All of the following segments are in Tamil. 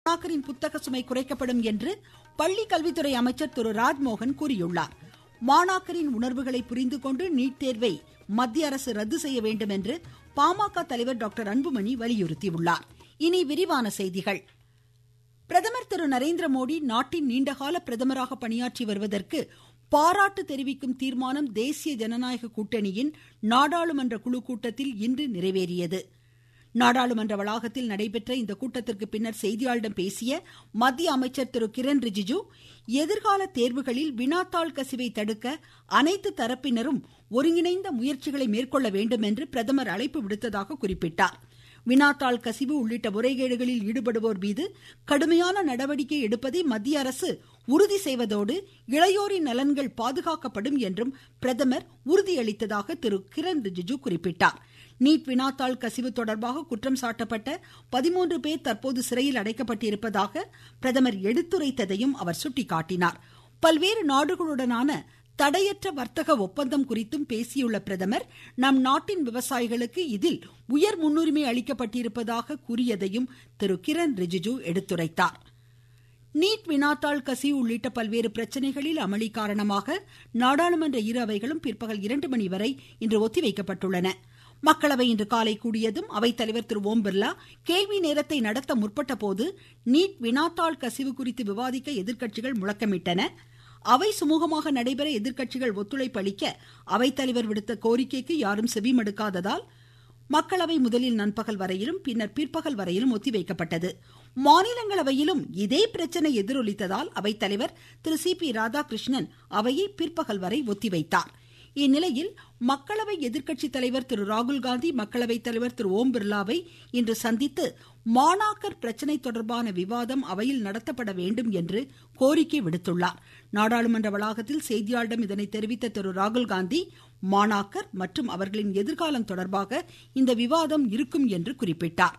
மாணாக்கரின் புத்தக சுமை குறைக்கப்படும் என்று பள்ளி கல்வித்துறை அமைச்சர் திரு ராஜ்மோகன் கூறியுள்ளார் மாணாக்கரின் உணர்வுகளை புரிந்து கொண்டு நீட் தேர்வை மத்திய அரசு ரத்து செய்ய வேண்டும் என்று பாமக தலைவர் டாக்டர் அன்புமணி வலியுறுத்தியுள்ளார் இனி விரிவான செய்திகள் பிரதமர் திரு நரேந்திர மோடி நாட்டின் நீண்டகால பிரதமராக பணியாற்றி வருவதற்கு பாராட்டு தெரிவிக்கும் தீர்மானம் தேசிய ஜனநாயக கூட்டணியின் நாடாளுமன்ற குழு கூட்டத்தில் இன்று நிறைவேறியது நாடாளுமன்ற வளாகத்தில் நடைபெற்ற இந்த கூட்டத்திற்கு பின்னர் செய்தியாளர்களிடம் பேசிய மத்திய அமைச்சர் திரு கிரண் ரிஜிஜு எதிர்கால தேர்வுகளில் வினாத்தாள் கசிவை தடுக்க அனைத்து தரப்பினரும் ஒருங்கிணைந்த முயற்சிகளை மேற்கொள்ள வேண்டும் என்று பிரதமர் அழைப்பு விடுத்ததாக குறிப்பிட்டார் வினாத்தாள் கசிவு உள்ளிட்ட முறைகேடுகளில் ஈடுபடுவோர் மீது கடுமையான நடவடிக்கை எடுப்பதை மத்திய அரசு உறுதி செய்வதோடு இளையோரின் நலன்கள் பாதுகாக்கப்படும் என்றும் பிரதமர் உறுதியளித்ததாக திரு கிரண் ரிஜிஜு குறிப்பிட்டார் நீட் வினாத்தாள் கசிவு தொடர்பாக குற்றம் சாட்டப்பட்ட பதிமூன்று பேர் தற்போது சிறையில் அடைக்கப்பட்டிருப்பதாக பிரதமர் எடுத்துரைத்ததையும் அவர் சுட்டிக்காட்டினார் பல்வேறு நாடுகளுடனான தடையற்ற வர்த்தக ஒப்பந்தம் குறித்தும் பேசியுள்ள பிரதமர் நம் நாட்டின் விவசாயிகளுக்கு இதில் உயர் முன்னுரிமை அளிக்கப்பட்டிருப்பதாக கூறியதையும் திரு கிரண் ரிஜிஜு எடுத்துரைத்தார் நீட் வினாத்தாள் கசிவு உள்ளிட்ட பல்வேறு பிரச்சனைகளில் அமளி காரணமாக நாடாளுமன்ற இரு அவைகளும் பிற்பகல் இரண்டு மணி வரை இன்று ஒத்திவைக்கப்பட்டுள்ளன மக்களவை இன்று காலை கூடியதும் அவைத்தலைவர் திரு ஓம் பிர்லா கேள்வி நேரத்தை நடத்த முற்பட்ட போது நீட் வினாத்தாள் கசிவு குறித்து விவாதிக்க எதிர்க்கட்சிகள் முழக்கமிட்டன அவை சுமூகமாக நடைபெற எதிர்க்கட்சிகள் ஒத்துழைப்பு அளிக்க அவைத்தலைவர் விடுத்த கோரிக்கைக்கு யாரும் செவிமடுக்காததால் மக்களவை முதலில் நண்பகல் வரையிலும் பின்னர் பிற்பகல் வரையிலும் ஒத்திவைக்கப்பட்டது மாநிலங்களவையிலும் இதே பிரச்சனை எதிரொலித்ததால் அவைத்தலைவர் திரு சி பி ராதாகிருஷ்ணன் அவையை பிற்பகல் வரை ஒத்திவைத்தார் இந்நிலையில் மக்களவை எதிர்க்கட்சி தலைவர் திரு ராகுல்காந்தி மக்களவை தலைவர் திரு ஓம் பிர்லாவை இன்று சந்தித்து மாணாக்கர் பிரச்சினை தொடர்பான விவாதம் அவையில் நடத்தப்பட வேண்டும் என்று கோரிக்கை விடுத்துள்ளார் நாடாளுமன்ற வளாகத்தில் செய்தியாளரிடம் இதனை தெரிவித்த திரு ராகுல்காந்தி மாணாக்கர் மற்றும் அவர்களின் எதிர்காலம் தொடர்பாக இந்த விவாதம் இருக்கும் என்று குறிப்பிட்டார்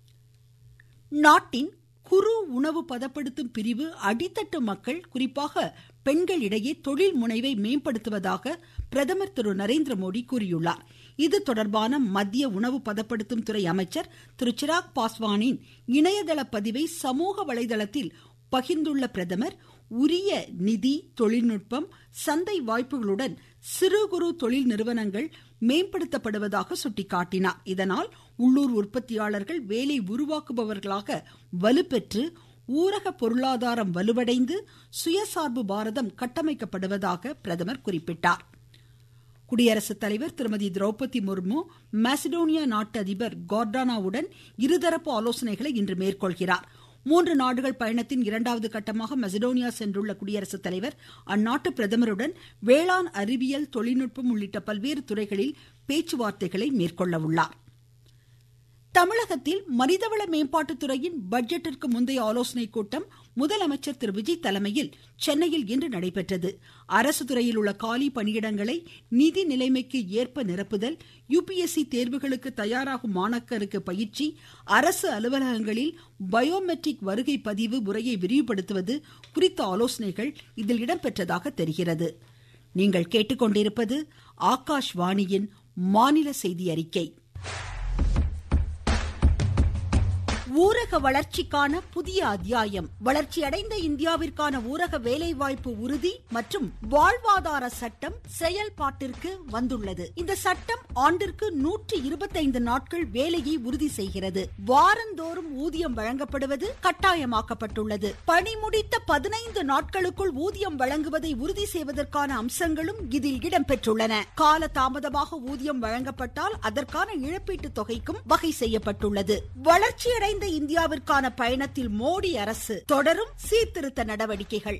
நாட்டின் குறு உணவு பதப்படுத்தும் பிரிவு அடித்தட்டு மக்கள் குறிப்பாக பெண்களிடையே தொழில் முனைவை மேம்படுத்துவதாக பிரதமர் திரு நரேந்திர மோடி கூறியுள்ளார் இது தொடர்பான மத்திய உணவு பதப்படுத்தும் துறை அமைச்சர் திரு சிராக் பாஸ்வானின் இணையதள பதிவை சமூக வலைதளத்தில் பகிர்ந்துள்ள பிரதமர் உரிய நிதி தொழில்நுட்பம் சந்தை வாய்ப்புகளுடன் சிறு குறு தொழில் நிறுவனங்கள் மேம்படுத்தப்படுவதாக சுட்டிக்காட்டினார் இதனால் உள்ளூர் உற்பத்தியாளர்கள் வேலை உருவாக்குபவர்களாக வலுப்பெற்று ஊரக பொருளாதாரம் வலுவடைந்து சுயசார்பு பாரதம் கட்டமைக்கப்படுவதாக பிரதமர் குறிப்பிட்டார் குடியரசுத் தலைவர் திருமதி திரௌபதி முர்மு மாசிடோனியா நாட்டு அதிபர் கார்டானாவுடன் இருதரப்பு ஆலோசனைகளை இன்று மேற்கொள்கிறார் மூன்று நாடுகள் பயணத்தின் இரண்டாவது கட்டமாக மெசடோனியா சென்றுள்ள குடியரசுத் தலைவர் அந்நாட்டு பிரதமருடன் வேளாண் அறிவியல் தொழில்நுட்பம் உள்ளிட்ட பல்வேறு துறைகளில் பேச்சுவார்த்தைகளை மேற்கொள்ள உள்ளார் தமிழகத்தில் மனிதவள மேம்பாட்டுத்துறையின் பட்ஜெட்டிற்கு முந்தைய ஆலோசனைக் கூட்டம் முதலமைச்சர் திரு விஜய் தலைமையில் சென்னையில் இன்று நடைபெற்றது அரசு துறையில் உள்ள காலி பணியிடங்களை நிதி நிலைமைக்கு ஏற்ப நிரப்புதல் யுபிஎஸ்சி தேர்வுகளுக்கு தயாராகும் மாணாக்கருக்கு பயிற்சி அரசு அலுவலகங்களில் பயோமெட்ரிக் வருகை பதிவு முறையை விரிவுபடுத்துவது குறித்த ஆலோசனைகள் இதில் இடம்பெற்றதாக தெரிகிறது நீங்கள் கேட்டுக்கொண்டிருப்பது ஆகாஷ்வாணியின் மாநில செய்தி அறிக்கை ஊரக வளர்ச்சிக்கான புதிய அத்தியாயம் வளர்ச்சியடைந்த இந்தியாவிற்கான ஊரக வேலைவாய்ப்பு உறுதி மற்றும் வாழ்வாதார சட்டம் செயல்பாட்டிற்கு வந்துள்ளது இந்த சட்டம் ஆண்டிற்கு நூற்றி இருபத்தைந்து நாட்கள் வேலையை உறுதி செய்கிறது வாரந்தோறும் ஊதியம் வழங்கப்படுவது கட்டாயமாக்கப்பட்டுள்ளது பணி முடித்த பதினைந்து நாட்களுக்குள் ஊதியம் வழங்குவதை உறுதி செய்வதற்கான அம்சங்களும் இதில் இடம்பெற்றுள்ளன கால தாமதமாக ஊதியம் வழங்கப்பட்டால் அதற்கான இழப்பீட்டு தொகைக்கும் வகை செய்யப்பட்டுள்ளது வளர்ச்சியடைந்த இந்தியாவிற்கான பயணத்தில் மோடி அரசு தொடரும் சீர்திருத்த நடவடிக்கைகள்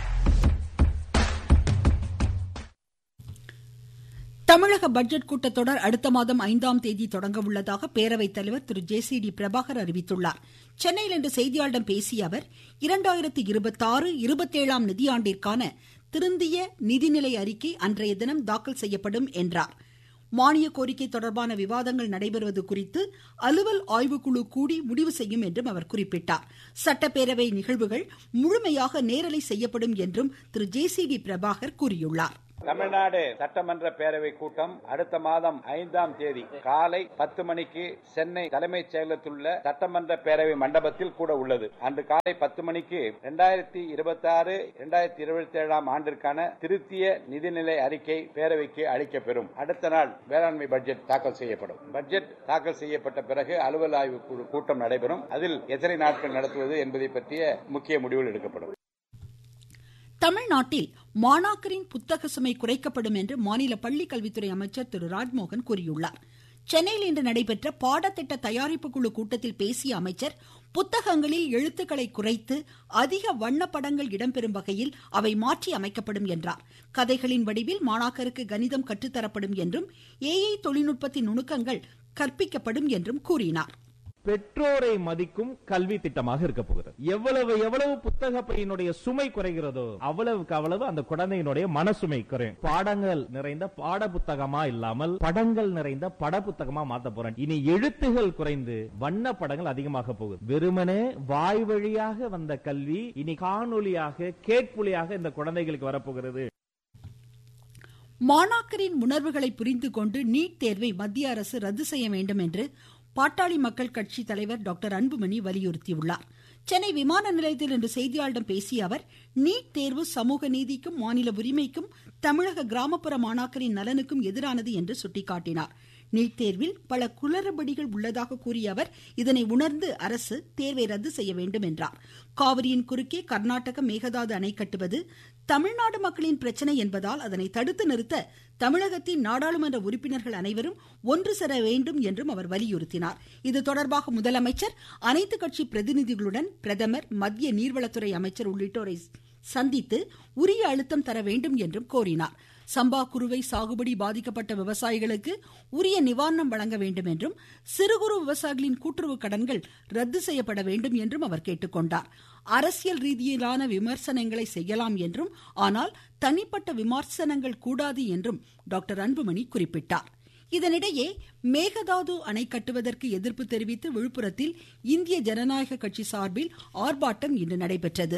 தமிழக பட்ஜெட் கூட்டத்தொடர் அடுத்த மாதம் ஐந்தாம் தேதி தொடங்க உள்ளதாக பேரவைத் தலைவர் Thiru J C D Prabhakar அறிவித்துள்ளார் சென்னையில் இன்று செய்தியாளர்களிடம் பேசிய அவர் இரண்டாயிரத்தி இருபத்தாறு இருபத்தேழாம் நிதியாண்டிற்கான திருந்திய நிதிநிலை அறிக்கை அன்றைய தினம் தாக்கல் செய்யப்படும் என்றார் மானிய கோரிக்கை தொடர்பான விவாதங்கள் நடைபெறுவது குறித்து அலுவல் ஆய்வுக்குழு கூடி முடிவு செய்யும் என்றும் அவர் குறிப்பிட்டார் சட்டப்பேரவை நிகழ்வுகள் முழுமையாக நேரலை செய்யப்படும் என்றும் Thiru J C D Prabhakar கூறியுள்ளார் தமிழ்நாடு சட்டமன்ற பேரவை கூட்டம் அடுத்த மாதம் ஐந்தாம் தேதி காலை பத்து மணிக்கு சென்னை தலைமைச் செயலகத்தில் உள்ள சட்டமன்ற பேரவை மண்டபத்தில் கூட உள்ளது அன்று காலை பத்து மணிக்கு இரண்டாயிரத்தி இருபத்தி ஆறு இரண்டாயிரத்தி இருபத்தி ஏழாம் ஆண்டிற்கான திருத்திய நிதிநிலை அறிக்கை பேரவைக்கு அளிக்கப்பெறும் அடுத்த நாள் வேளாண்மை பட்ஜெட் தாக்கல் செய்யப்படும் பட்ஜெட் தாக்கல் செய்யப்பட்ட பிறகு அலுவல் ஆய்வு குழு கூட்டம் நடைபெறும் அதில் எத்தனை நாட்கள் நடத்துவது என்பதை பற்றிய முக்கிய முடிவுகள் எடுக்கப்படும் தமிழ்நாட்டில் மாணாக்கரின் புத்தக சுமை குறைக்கப்படும் என்று மாநில பள்ளிக்கல்வித்துறை அமைச்சர் திரு ராஜ்மோகன் கூறியுள்ளார் சென்னையில் இன்று நடைபெற்ற பாடத்திட்ட தயாரிப்பு குழு கூட்டத்தில் பேசிய அமைச்சர் புத்தகங்களில் எழுத்துக்களை குறைத்து அதிக வண்ணப்படங்கள் இடம்பெறும் வகையில் அவை மாற்றி அமைக்கப்படும் என்றார் கதைகளின் வடிவில் மாணாக்கருக்கு கணிதம் கற்றுத்தரப்படும் என்றும் ஏஐ தொழில்நுட்பத்தின் நுணுக்கங்கள் கற்பிக்கப்படும் என்றும் கூறினார் பெற்றோரை மதிக்கும் கல்வி திட்டமாக இருக்க போகிறது எவ்வளவு எவ்வளவு புத்தக பையனுடைய சுமை குறைகிறதோ அவ்வளவுக்கு அவ்வளவு அந்த குழந்தையினுடைய மனசுமை குறையும் பாடங்கள் நிறைந்த பாட புத்தகமா இல்லாமல் படங்கள் நிறைந்த பட புத்தகமா மாத்த போறேன் இனி எழுத்துகள் குறைந்து வண்ண படங்கள் அதிகமாக போகுது வெறுமனே வாய் வழியாக வந்த கல்வி இனி காணொலியாக கேட்பொலியாக இந்த குழந்தைகளுக்கு வரப்போகிறது மாணாக்கரின் உணர்வுகளை புரிந்து கொண்டு நீட் தேர்வை மத்திய அரசு ரத்து செய்ய வேண்டும் என்று பாட்டாளி மக்கள் கட்சி தலைவர் டாக்டர் அன்புமணி வலியுறுத்தியுள்ளார் சென்னை விமான நிலையத்தில் இன்று செய்தியாளர்களிடம் பேசிய அவர் நீட் தேர்வு சமூக நீதிக்கும் மாநில உரிமைக்கும் தமிழக கிராமப்புற மாணாக்கரின் நலனுக்கும் எதிரானது என்று சுட்டிக்காட்டினார் நீட் தேர்வில் பல குளறுபடிகள் உள்ளதாக கூறிய அவர் இதனை உணர்ந்து அரசு தேர்வை ரத்து செய்ய வேண்டும் என்றார் காவிரியின் குறுக்கே கர்நாடக மேகதாது அணை கட்டுவது தமிழ்நாடு மக்களின் பிரச்சனை என்பதால் அதனை தடுத்து நிறுத்த தமிழகத்தின் நாடாளுமன்ற உறுப்பினர்கள் அனைவரும் ஒன்று சேர வேண்டும் என்றும் அவர் வலியுறுத்தினார் இது தொடர்பாக முதலமைச்சர் அனைத்து கட்சி பிரதிநிதிகளுடன் பிரதமர் மத்திய நீர்வளத்துறை அமைச்சர் உள்ளிட்டோரை சந்தித்து உரிய அழுத்தம் தர வேண்டும் என்றும் கோரினார் சம்பா குறுவை சாகுபடி பாதிக்கப்பட்ட விவசாயிகளுக்கு உரிய நிவாரணம் வழங்க வேண்டும் என்றும் சிறு குறு விவசாயிகளின் கூட்டுறவு கடன்கள் ரத்து செய்யப்பட வேண்டும் என்றும் அவர் கேட்டுக்கொண்டார் அரசியல் ரீதியிலான விமர்சனங்களை செய்யலாம் என்றும் ஆனால் தனிப்பட்ட விமர்சனங்கள் கூடாது என்றும் டாக்டர் அன்புமணி குறிப்பிட்டார் இதனிடையே மேகதாது அணை கட்டுவதற்கு எதிர்ப்பு தெரிவித்து விழுப்புரத்தில் இந்திய ஜனநாயக கட்சி சார்பில் ஆர்ப்பாட்டம் இன்று நடைபெற்றது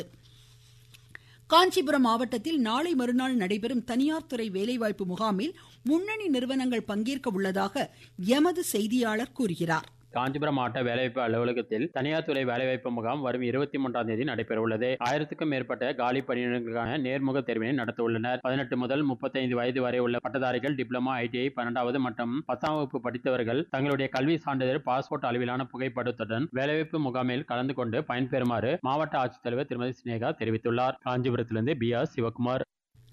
காஞ்சிபுரம் மாவட்டத்தில் நாளை மறுநாள் நடைபெறும் தனியார் துறை வேலைவாய்ப்பு முகாமில் முன்னணி நிறுவனங்கள் பங்கேற்க உள்ளதாக எமது செய்தியாளர் கூறுகிறார் காஞ்சிபுரம் மாவட்ட வேலைவாய்ப்பு அலுவலகத்தில் தனியார் துறை வேலைவாய்ப்பு முகாம் வரும் இருபத்தி மூன்றாம் தேதி நடைபெற உள்ளது ஆயிரத்துக்கும் மேற்பட்ட காலி பணியிடங்களுக்கான நேர்முக தேர்வினை நடத்த உள்ளனர் பதினெட்டு முதல் முப்பத்தைந்து வயது வரை உள்ள பட்டதாரிகள் டிப்ளமா ஐடிஐ பன்னெண்டாவது மற்றும் பத்தாம் வகுப்பு படித்தவர்கள் தங்களுடைய கல்வி சான்றிதழ் பாஸ்போர்ட் அளவிலான புகைப்படத்துடன் வேலைவாய்ப்பு முகாமில் கலந்து கொண்டு பயன்பெறுமாறு மாவட்ட ஆட்சித்தலைவர் திருமதி சினேகா தெரிவித்துள்ளார் காஞ்சிபுரத்திலிருந்து பி ஆர் சிவகுமார்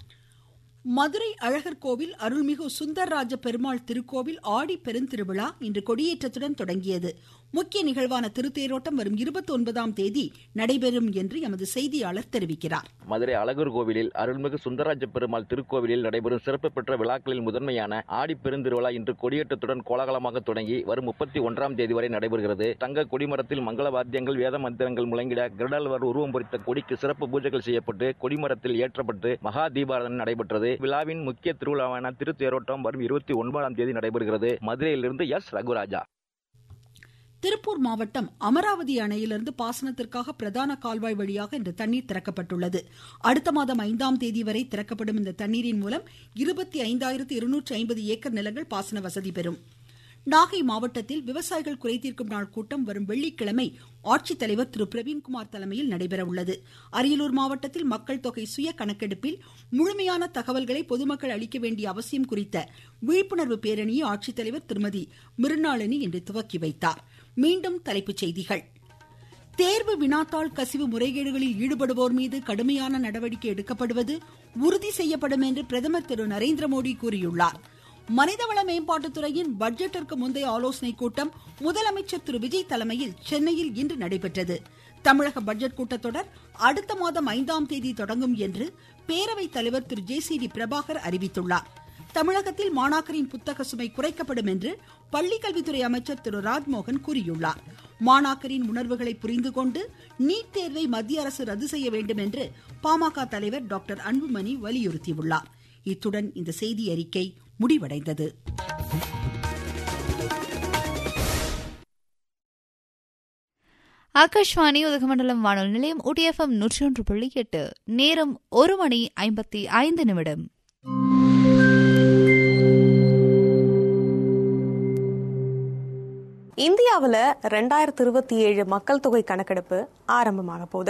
மதுரை அழகர் கோவில் அருள்மிகு சுந்தரராஜ பெருமாள் திருக்கோவில் ஆடி பெருந்திருவிழா இன்று கொடியேற்றத்துடன் தொடங்கியது முக்கிய நிகழ்வான திருத்தேரோட்டம் வரும் இருபத்தி ஒன்பதாம் தேதி நடைபெறும் என்று எமது செய்தியாளர் தெரிவிக்கிறார் மதுரை அழகர் கோவிலில் அருள்மிகு சுந்தரராஜ பெருமாள் திருக்கோவிலில் நடைபெறும் சிறப்பு பெற்ற விழாக்களில் முதன்மையான ஆடி பெருந்திருவிழா இன்று கொடியேற்றத்துடன் கோலாகலமாக தொடங்கி வரும் முப்பத்தி ஒன்றாம் தேதி வரை நடைபெறுகிறது தங்க கொடிமரத்தில் மங்கள வாத்தியங்கள் வேத மந்திரங்கள் முழங்கிட கிருடால்வர் உருவம் பொறித்த கொடிக்கு சிறப்பு பூஜைகள் செய்யப்பட்டு கொடிமரத்தில் ஏற்றப்பட்டு மகா தீபாராதனை நடைபெற்றது விழாவின் முக்கிய திருவிழாவான திருத்தேரோட்டம் வரும் இருபத்தி ஒன்பதாம் தேதி நடைபெறுகிறது மதுரையிலிருந்து எஸ் ரகுராஜா திருப்பூர் மாவட்டம் அமராவதி அணையிலிருந்து பாசனத்திற்காக பிரதான கால்வாய் வழியாக இன்று தண்ணீர் திறக்கப்பட்டுள்ளது அடுத்த மாதம் ஐந்தாம் தேதி வரை திறக்கப்படும் இந்த தண்ணீரின் மூலம் இருபத்தி ஐந்தாயிரத்து இருநூற்று ஐம்பது ஏக்கர் நிலங்கள் பாசன வசதி பெறும் நாகை மாவட்டத்தில் விவசாயிகள் குறைதீர்க்கும் நாள் கூட்டம் வரும் வெள்ளிக்கிழமை ஆட்சித்தலைவர் திரு பிரவீன்குமார் தலைமையில் நடைபெற உள்ளது அரியலூர் மாவட்டத்தில் மக்கள் தொகை சுய கணக்கெடுப்பில் முழுமையான தகவல்களை பொதுமக்கள் அளிக்க வேண்டிய அவசியம் குறித்த விழிப்புணர்வு பேரணியை ஆட்சித்தலைவர் திருமதி மிருணாளினி இன்று துவக்கி வைத்தார் மீண்டும் தலைப்புச் செய்திகள் தேர்வு வினாத்தாள் கசிவு முறைகேடுகளில் ஈடுபடுவோர் மீது கடுமையான நடவடிக்கை எடுக்கப்படுவது உறுதி செய்யப்படும் என்று பிரதமர் திரு நரேந்திர மோடி கூறியுள்ளார் மனிதவள மேம்பாட்டுத்துறையின் பட்ஜெட்டிற்கு முந்தைய ஆலோசனைக் கூட்டம் முதலமைச்சர் திரு விஜய் தலைமையில் சென்னையில் இன்று நடைபெற்றது தமிழக பட்ஜெட் கூட்டத்தொடர் அடுத்த மாதம் ஐந்தாம் தேதி தொடங்கும் என்று பேரவைத் தலைவர் Thiru J C D Prabhakar அறிவித்துள்ளார் தமிழகத்தில் மாணாக்கரின் புத்தக சுமை குறைக்கப்படும் என்று பள்ளிக்கல்வித்துறை அமைச்சர் திரு ராஜ்மோகன் கூறியுள்ளார் மாணாக்கரின் உணர்வுகளை புரிந்து கொண்டு நீட் தேர்வை மத்திய அரசு ரத்து செய்ய வேண்டும் என்று பாமக தலைவர் டாக்டர் அன்புமணி வலியுறுத்தியுள்ளார் இத்துடன் இந்த செய்தி அறிக்கை முடிவடைந்தது ஆகாஷ்வாணி உதகமண்டலம் வானொலி நிலையம் ஊட்டிஎஃப்எம் நூற்றி ஒன்று புள்ளி எட்டு நேரம் ஒரு மணி ஐம்பத்தி ஐந்து நிமிடம் இந்தியாவில் ரெண்டாயிரத்தி இருபத்தி ஏழு மக்கள் தொகை கணக்கெடுப்பு ஆரம்பமாக போகுது